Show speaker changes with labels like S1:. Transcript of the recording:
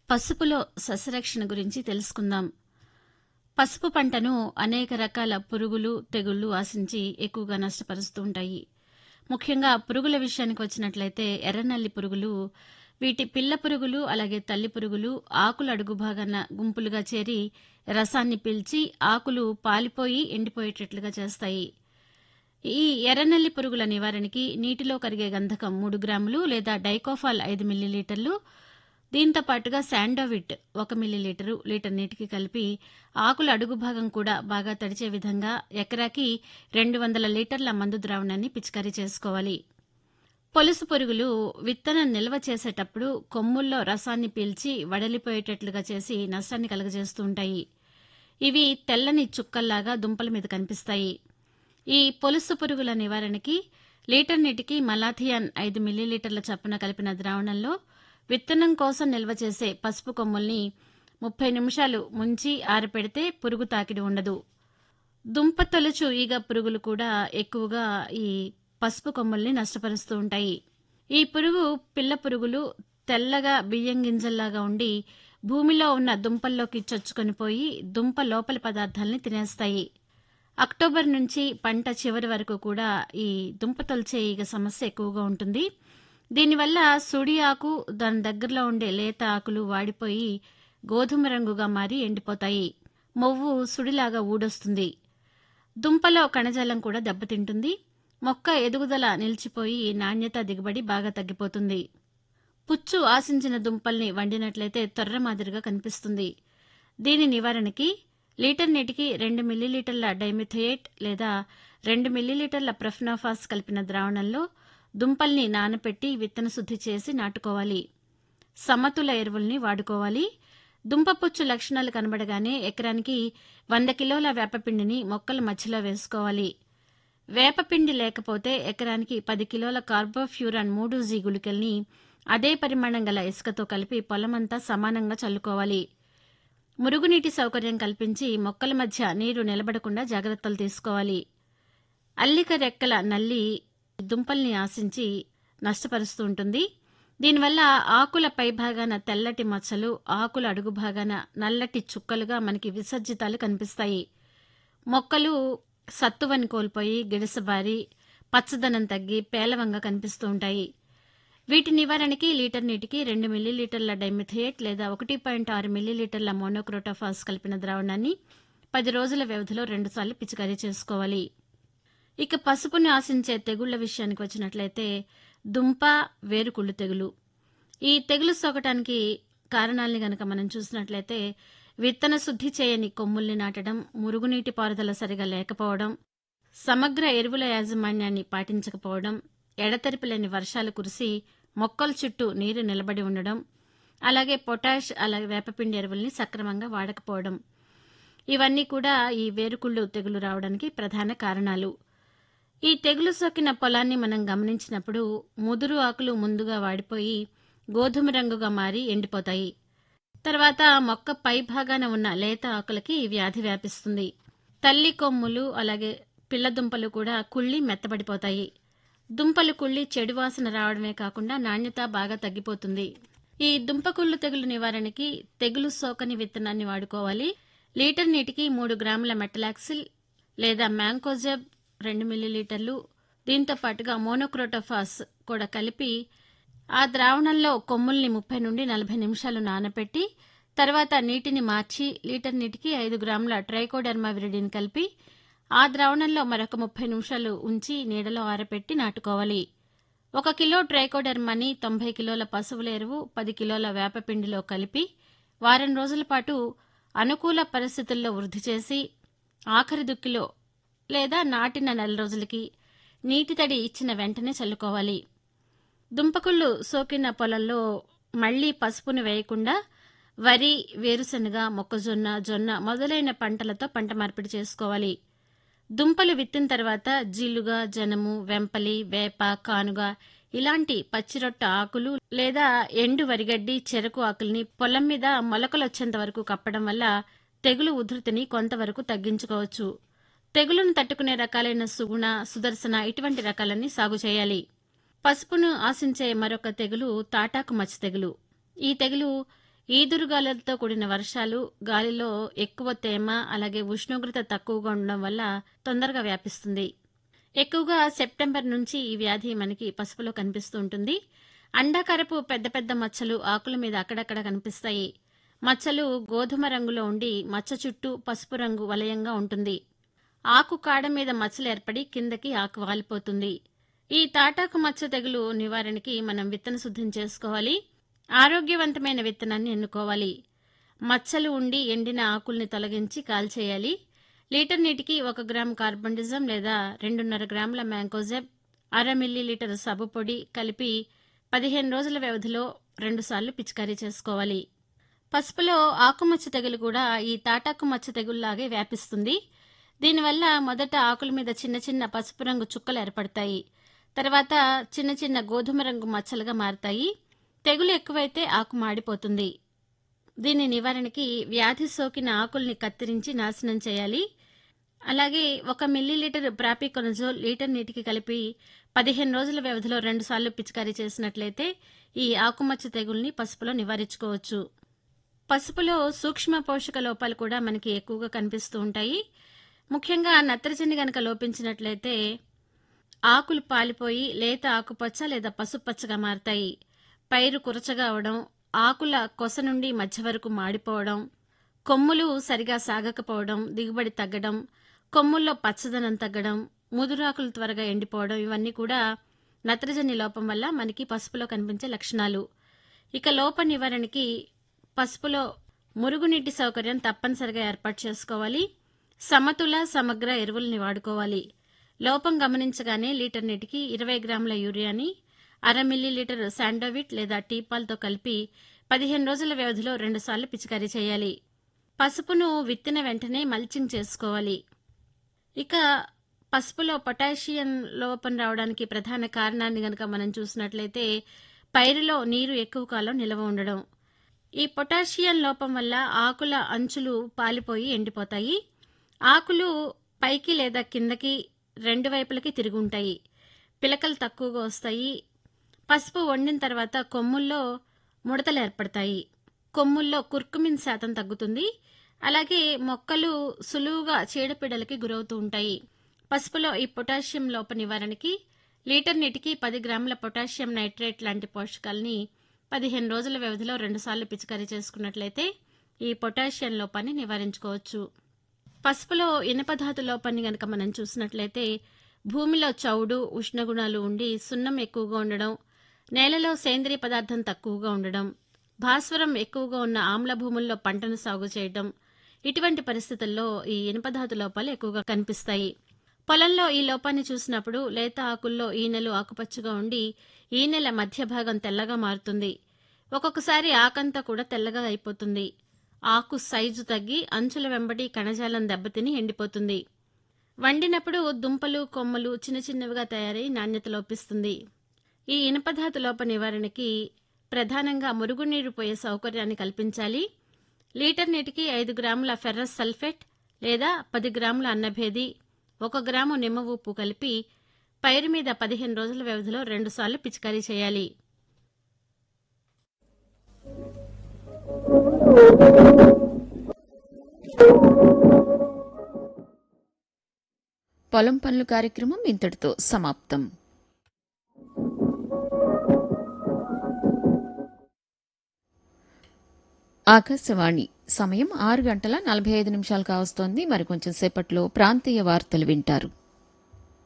S1: పసుపులో సస్యరక్షణ గురించి తెలుసుకుందాం పసుపు పంటను అనేక రకాల పురుగులు తెగుళ్లు ఆశించి ఎక్కువగా నష్టపరుస్తూ ఉంటాయి ముఖ్యంగా పురుగుల విషయానికి వచ్చినట్లయితే ఎర్రనల్లి పురుగులు వీటి పిల్ల పురుగులు అలాగే తల్లి పురుగులు ఆకుల అడుగు భాగాన గుంపులుగా చేరి రసాన్ని పీల్చి ఆకులు పాలిపోయి ఎండిపోయేటట్లుగా చేస్తాయి ఈ ఎర్రనల్లి పురుగుల నివారణకి నీటిలో కరిగే గంధకం మూడు గ్రాములు లేదా డైకోఫాల్ ఐదు మిల్లీలీటర్లు దీంతో పాటుగా శాండోవిట్ ఒక మిల్లీలీటరు లీటర్ నీటికి కలిపి ఆకుల అడుగు భాగం కూడా బాగా తడిచే విధంగా ఎకరాకి రెండు వందల లీటర్ల మందు ద్రావణాన్ని పిచికారీ చేసుకోవాలి పొలుసు పురుగులు విత్తనం నిల్వ చేసేటప్పుడు కొమ్ముల్లో రసాన్ని పీల్చి వడలిపోయేటట్లుగా చేసి నష్టాన్ని కలుగజేస్తూ ఉంటాయి ఇవి తెల్లని చుక్కల్లాగా దుంపల మీద కనిపిస్తాయి ఈ పొలుసు పురుగుల నివారణకి లీటర్ నీటికి మలాథియాన్ ఐదు మిల్లీలీటర్ల చప్పున కలిపిన ద్రావణంలో విత్తనం కోసం నిల్వ చేసే పసుపు కొమ్ముల్ని ముప్పై నిమిషాలు ముంచి ఆరపెడితే పురుగు తాకిడి ఉండదు దుంప తొలచు ఈగ పురుగులు కూడా ఎక్కువగా ఈ పసుపు కొమ్ముల్ని నష్టపరుస్తూ ఉంటాయి ఈ పురుగు పిల్ల పురుగులు తెల్లగా బియ్యం గింజల్లాగా ఉండి భూమిలో ఉన్న దుంపల్లోకి చొచ్చుకొని పోయి దుంప లోపలి పదార్థాలని తినేస్తాయి అక్టోబర్ నుంచి పంట చివరి వరకు కూడా ఈ దుంప తొలిచే ఈగ సమస్య ఎక్కువగా ఉంటుంది దీనివల్ల సుడి ఆకు దాని దగ్గరలో ఉండే లేత ఆకులు వాడిపోయి గోధుమ రంగుగా మారి ఎండిపోతాయి మొవ్వు సుడిలాగా ఊడొస్తుంది దుంపలో కణజాలం కూడా దెబ్బతింటుంది మొక్క ఎదుగుదల నిలిచిపోయి నాణ్యత దిగుబడి బాగా తగ్గిపోతుంది పుచ్చు ఆశించిన దుంపల్ని వండినట్లయితే తొర్ర మాదిరిగా కనిపిస్తుంది దీని నివారణకి లీటర్ నీటికి రెండు మిల్లీలీటర్ల డైమిథయేట్ లేదా రెండు మిల్లీలీటర్ల ప్రఫ్నాఫాస్ కలిపిన ద్రావణంలో దుంపల్ని నానపెట్టి విత్తన శుద్ధి చేసి నాటుకోవాలి సమతుల ఎరువుల్ని వాడుకోవాలి దుంపపుచ్చు లక్షణాలు కనబడగానే ఎకరానికి వంద కిలోల వేపపిండిని మొక్కల మధ్యలో వేసుకోవాలి వేపపిండి లేకపోతే ఎకరానికి పది కిలోల కార్బోఫ్యూరాన్ మూడు జీ గుళికల్ని అదే పరిమాణం గల ఇసుకతో కలిపి పొలమంతా సమానంగా చల్లుకోవాలి మురుగునీటి సౌకర్యం కల్పించి మొక్కల మధ్య నీరు నిలబడకుండా జాగ్రత్తలు తీసుకోవాలి అల్లిక రెక్కల నల్లి దుంపల్ని ఆశించి నష్టపరుస్తూ ఉంటుంది దీనివల్ల ఆకుల పైభాగాన తెల్లటి మచ్చలు ఆకుల అడుగు భాగాన నల్లటి చుక్కలుగా మనకి విసర్జితాలు కనిపిస్తాయి మొక్కలు సత్తువని కోల్పోయి గిడసబారి పచ్చదనం తగ్గి పేలవంగా కనిపిస్తూ ఉంటాయి వీటి నివారణకి లీటర్ నీటికి రెండు మిల్లీలీటర్ల డైమిథియేట్ లేదా ఒకటి పాయింట్ ఆరు మిల్లీలీటర్ల మోనోక్రోటోఫాస్ కలిపిన ద్రావణాన్ని పది రోజుల వ్యవధిలో రెండుసార్లు పిచికారీ చేసుకోవాలి ఇక పసుపుని ఆశించే తెగుళ్ల విషయానికి వచ్చినట్లయితే దుంప వేరుకుళ్ళు తెగులు ఈ తెగులు సోకటానికి కారణాలని గనక మనం చూసినట్లయితే విత్తన శుద్ధి చేయని కొమ్ముల్ని నాటడం మురుగునీటి పారుదల సరిగా లేకపోవడం సమగ్ర ఎరువుల యాజమాన్యాన్ని పాటించకపోవడం ఎడతెరిపి లేని వర్షాలు కురిసి మొక్కల చుట్టూ నీరు నిలబడి ఉండడం అలాగే పొటాష్ అలాగే వేపపిండి ఎరువుల్ని సక్రమంగా వాడకపోవడం ఇవన్నీ కూడా ఈ వేరుకుళ్ళు తెగులు రావడానికి ప్రధాన కారణాలు ఈ తెగులు సోకిన పొలాన్ని మనం గమనించినప్పుడు ముదురు ఆకులు ముందుగా వాడిపోయి గోధుమ రంగుగా మారి ఎండిపోతాయి తర్వాత మొక్క పై భాగాన ఉన్న లేత ఆకులకి ఈ వ్యాధి వ్యాపిస్తుంది తల్లి కొమ్ములు అలాగే పిల్ల దుంపలు కూడా కుళ్ళి మెత్తబడిపోతాయి దుంపలు కుళ్ళి చెడు వాసన రావడమే కాకుండా నాణ్యత బాగా తగ్గిపోతుంది ఈ దుంపకుళ్ళు తెగులు నివారణకి తెగులు సోకని విత్తనాన్ని వాడుకోవాలి లీటర్ నీటికి మూడు గ్రాముల మెటలాక్సిల్ లేదా మ్యాంకోజెబ్ రెండు మిల్లీలీటర్లు దీంతో పాటుగా మోనోక్రోటోఫాస్ కూడా కలిపి ఆ ద్రావణంలో కొమ్ముల్ని ముప్పై నుండి నలభై నిమిషాలు నానపెట్టి తర్వాత నీటిని మార్చి లీటర్ నీటికి ఐదు గ్రాముల ట్రైకోడర్మా విరిడిని కలిపి ఆ ద్రావణంలో మరొక ముప్పై నిమిషాలు ఉంచి నీడలో ఆరపెట్టి నాటుకోవాలి ఒక కిలో ట్రైకోడర్మాని తొంభై కిలోల పశువుల ఎరువు పది కిలోల వేపపిండిలో కలిపి వారం రోజుల పాటు అనుకూల పరిస్థితుల్లో వృద్ధి చేసి ఆఖరి దుక్కిలో లేదా నాటిన నెల రోజులకి నీటి తడి ఇచ్చిన వెంటనే చల్లుకోవాలి దుంపకుళ్ళు సోకిన పొలంలో మళ్లీ పసుపును వేయకుండా వరి వేరుశనగ మొక్కజొన్న జొన్న మొదలైన పంటలతో పంట మార్పిడి చేసుకోవాలి దుంపలు విత్తిన తర్వాత జీలుగా జనము వెంపలి వేప కానుగ ఇలాంటి పచ్చిరొట్ట ఆకులు లేదా ఎండు వరిగడ్డి చెరకు ఆకుల్ని పొలం మీద మొలకలొచ్చేంత వరకు కప్పడం వల్ల తెగులు ఉధృతిని కొంతవరకు తగ్గించుకోవచ్చు తెగులును తట్టుకునే రకాలైన సుగుణ సుదర్శన ఇటువంటి రకాలన్నీ సాగు చేయాలి పసుపును ఆశించే మరొక తెగులు తాటాకు మచ్చ తెగులు ఈ తెగులు ఈదురుగాలులతో కూడిన వర్షాలు గాలిలో ఎక్కువ తేమ అలాగే ఉష్ణోగ్రత తక్కువగా ఉండడం వల్ల తొందరగా వ్యాపిస్తుంది ఎక్కువగా సెప్టెంబర్ నుంచి ఈ వ్యాధి మనకి పసుపులో కనిపిస్తూ ఉంటుంది అండాకారపు పెద్ద పెద్ద మచ్చలు ఆకుల మీద అక్కడక్కడ కనిపిస్తాయి మచ్చలు గోధుమ రంగులో ఉండి మచ్చ చుట్టూ పసుపు రంగు వలయంగా ఉంటుంది ఆకు కాడ మీద మచ్చలు ఏర్పడి కిందకి ఆకు వాలిపోతుంది ఈ తాటాకు మచ్చ తెగులు నివారణకి మనం విత్తన శుద్ధం చేసుకోవాలి ఆరోగ్యవంతమైన విత్తనాన్ని ఎన్నుకోవాలి మచ్చలు ఉండి ఎండిన ఆకుల్ని తొలగించి కాల్చేయాలి లీటర్ నీటికి ఒక గ్రామ్ కార్బండిజం లేదా రెండున్నర గ్రాముల మ్యాంకోజెబ్ అర మిల్లీ లీటర్ సబ్బు పొడి కలిపి పదిహేను రోజుల వ్యవధిలో రెండుసార్లు పిచికారీ చేసుకోవాలి పసుపులో ఆకుమచ్చ తెగులు కూడా ఈ తాటాకు మచ్చ తెగుల్లాగే వ్యాపిస్తుంది దీనివల్ల మొదట ఆకుల మీద చిన్న చిన్న పసుపు రంగు చుక్కలు ఏర్పడతాయి తర్వాత చిన్న చిన్న గోధుమ రంగు మచ్చలుగా మారతాయి తెగులు ఎక్కువైతే ఆకు మాడిపోతుంది దీని నివారణకి వ్యాధి సోకిన ఆకుల్ని కత్తిరించి నాశనం చేయాలి అలాగే ఒక మిల్లీలీటర్ ప్రాపికొనజోల్ లీటర్ నీటికి కలిపి పదిహేను రోజుల వ్యవధిలో రెండుసార్లు పిచికారీ చేసినట్లయితే ఈ ఆకుమచ్చ తెగుల్ని పసుపులో నివారించుకోవచ్చు పసుపులో సూక్ష్మ పోషక లోపాలు కూడా మనకి ఎక్కువగా కనిపిస్తూ ఉంటాయి ముఖ్యంగా నత్రజని గనక లోపించినట్లయితే ఆకులు పాలిపోయి లేత ఆకుపచ్చ లేదా పసుపచ్చగా మారతాయి పైరు కురచగా అవడం ఆకుల కొస నుండి మధ్య వరకు మాడిపోవడం కొమ్ములు సరిగా సాగకపోవడం దిగుబడి తగ్గడం కొమ్ముల్లో పచ్చదనం తగ్గడం ముదురాకులు త్వరగా ఎండిపోవడం ఇవన్నీ కూడా నత్రజని లోపం వల్ల మనకి పసుపులో కనిపించే లక్షణాలు ఇక లోప నివారణకి పసుపులో మురుగునీటి సౌకర్యం తప్పనిసరిగా ఏర్పాటు చేసుకోవాలి సమతుల సమగ్ర ఎరువుల్ని వాడుకోవాలి లోపం గమనించగానే లీటర్ నీటికి ఇరవై గ్రాముల యూరియాని అర మిల్లీ లీటర్ శాండోవిట్ లేదా టీపాల్తో కలిపి పదిహేను రోజుల వ్యవధిలో రెండుసార్లు పిచికారీ చేయాలి పసుపును విత్తిన వెంటనే మల్చింగ్ చేసుకోవాలి ఇక పసుపులో పొటాషియం లోపం రావడానికి ప్రధాన కారణాన్ని గనక మనం చూసినట్లయితే పైరులో నీరు ఎక్కువ కాలం నిల్వ ఉండడం ఈ పొటాషియం లోపం వల్ల ఆకుల అంచులు పాలిపోయి ఎండిపోతాయి ఆకులు పైకి లేదా కిందకి రెండు వైపులకి తిరిగి ఉంటాయి పిలకలు తక్కువగా వస్తాయి పసుపు వండిన తర్వాత కొమ్ముల్లో ముడతలు ఏర్పడతాయి కొమ్ముల్లో కుర్కుమిన్ శాతం తగ్గుతుంది అలాగే మొక్కలు సులువుగా చీడపీడలకి గురవుతూ ఉంటాయి పసుపులో ఈ పొటాషియం లోప నివారణకి లీటర్ నీటికి పది గ్రాముల పొటాషియం నైట్రేట్ లాంటి పోషకాలని పదిహేను రోజుల వ్యవధిలో రెండుసార్లు పిచికారీ చేసుకున్నట్లయితే ఈ పొటాషియం లోపాన్ని నివారించుకోవచ్చు పసుపులో ఇనపధాతు లోపాన్ని గనక మనం చూసినట్లయితే భూమిలో చౌడు ఉష్ణగుణాలు ఉండి సున్నం ఎక్కువగా ఉండడం నేలలో సేంద్రియ పదార్థం తక్కువగా ఉండడం భాస్వరం ఎక్కువగా ఉన్న ఆమ్ల భూముల్లో పంటను సాగు చేయడం ఇటువంటి పరిస్థితుల్లో ఈ ఇనుపధాతు లోపాలు ఎక్కువగా కనిపిస్తాయి పొలంలో ఈ లోపాన్ని చూసినప్పుడు లేత ఆకుల్లో ఈనెలు ఆకుపచ్చగా ఉండి ఈనెల మధ్య భాగం తెల్లగా మారుతుంది ఒక్కొక్కసారి ఆకంతా కూడా తెల్లగా అయిపోతుంది ఆకు సైజు తగ్గి అంచుల వెంబడి కణజాలం దెబ్బతిని ఎండిపోతుంది వండినప్పుడు దుంపలు కొమ్మలు చిన్న చిన్నవిగా తయారై నాణ్యత లోపిస్తుంది ఈ ఇనుపధాతు లోప నివారణకి ప్రధానంగా మురుగునీరు పోయే సౌకర్యాన్ని కల్పించాలి లీటర్ నీటికి ఐదు గ్రాముల ఫెర్రస్ సల్ఫేట్ లేదా పది గ్రాముల అన్నభేది ఒక గ్రాము నిమ్మ ఉప్పు కలిపి పైరు మీద పదిహేను రోజుల వ్యవధిలో రెండుసార్లు పిచికారీ చేయాలి
S2: పొలం పనులు కార్యక్రమం ఇంతటితో సమాప్తం ఆకాశవాణి సమయం ఆరు గంటల నలభై ఐదు నిమిషాలు కావస్తోంది మరి కొంచెం సేపట్లో ప్రాంతీయ వార్తలు వింటారు